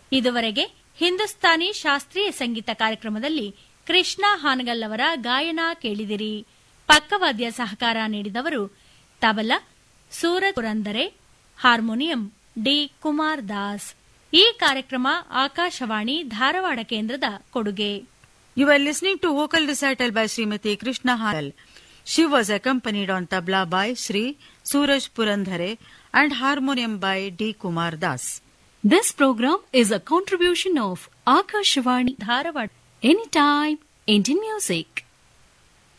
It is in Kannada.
ಇದುವರೆಗೆ ಹಿಂದೂಸ್ತಾನಿ ಶಾಸ್ತ್ರೀಯ ಸಂಗೀತ ಕಾರ್ಯಕ್ರಮದಲ್ಲಿ ಕೃಷ್ಣ ಹಾನಗಲ್ ಅವರ ಗಾಯನ ಕೇಳಿದಿರಿ ಪಕ್ಕವಾದ್ಯ ಸಹಕಾರ ನೀಡಿದವರು ತಬಲ ಸೂರಜ್ ಪುರಂದರೆ ಹಾರ್ಮೋನಿಯಂ ಡಿ ಕುಮಾರ್ ದಾಸ್ ಈ ಕಾರ್ಯಕ್ರಮ ಆಕಾಶವಾಣಿ ಧಾರವಾಡ ಕೇಂದ್ರದ ಕೊಡುಗೆ You were listening to vocal recital by Srimati Krishna Hal. She was accompanied on tabla by Sri Suraj Purandhare and harmonium by D. Kumar Das. This program is a contribution of Akashvani Dharwad Anytime Indian Music.